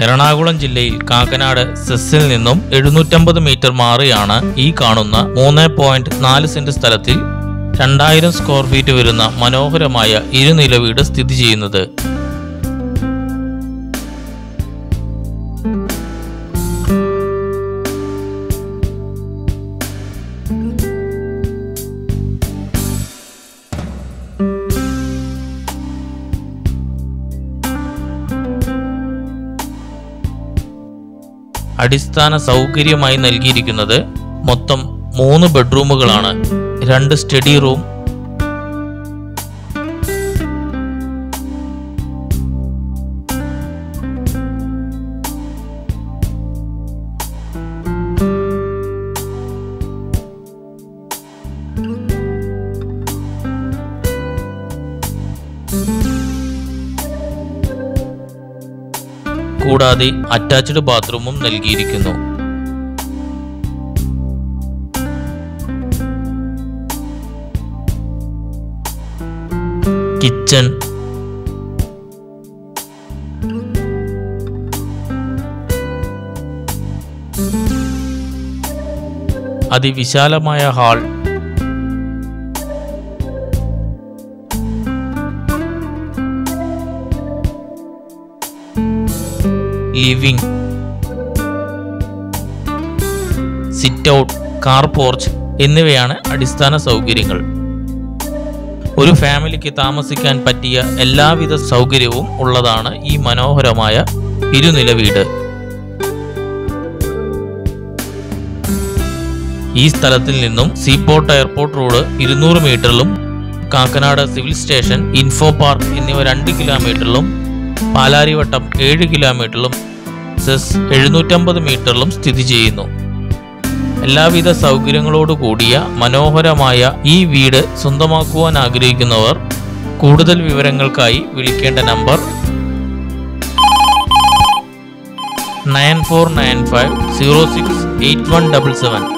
എറണാകുളം ജില്ലയിൽ കാക്കനാട് സെസ്സിൽ നിന്നും എഴുന്നൂറ്റമ്പത് മീറ്റർ മാറിയാണ് ഈ കാണുന്ന മൂന്ന് പോയിന്റ് നാല് സെന്റ് സ്ഥലത്തിൽ രണ്ടായിരം സ്ക്വയർ ഫീറ്റ് വരുന്ന മനോഹരമായ ഇരുനില വീട് സ്ഥിതി ചെയ്യുന്നത് അടിസ്ഥാന സൗകര്യമായി നൽകിയിരിക്കുന്നത് മൊത്തം മൂന്ന് ബെഡ്റൂമുകളാണ് രണ്ട് സ്റ്റഡി റൂം കൂടാതെ അറ്റാച്ച്ഡ് ബാത്റൂമും നൽകിയിരിക്കുന്നു കിച്ചൺ അതിവിശാലമായ hall living sit out car porch എന്നിവയാണ് അടിസ്ഥാന സൗകര്യങ്ങൾ ഒരു ഫാമിലിക്ക് താമസിക്കാൻ പറ്റിയ എല്ലാവിധ സൗകര്യവും ഉള്ളതാണ് ഈ മനോഹരമായ ഇരുനില വീട് ഈ സ്ഥലത്തിൽ നിന്നും സീപോർട്ട് എയർപോർട്ട് റോഡ് ഇരുന്നൂറ് മീറ്ററിലും Kakkanad civil station info park എന്നിവ രണ്ട് കിലോമീറ്ററിലും പാലാരിവട്ടം ഏഴ് കിലോമീറ്ററിലും സെസ് എഴുന്നൂറ്റമ്പത് മീറ്ററിലും സ്ഥിതി ചെയ്യുന്നു എല്ലാവിധ സൗകര്യങ്ങളോട് കൂടിയ മനോഹരമായ ഈ വീട് സ്വന്തമാക്കുവാൻ ആഗ്രഹിക്കുന്നവർ കൂടുതൽ വിവരങ്ങൾക്കായി വിളിക്കേണ്ട number nine four nine five zero six eight one double seven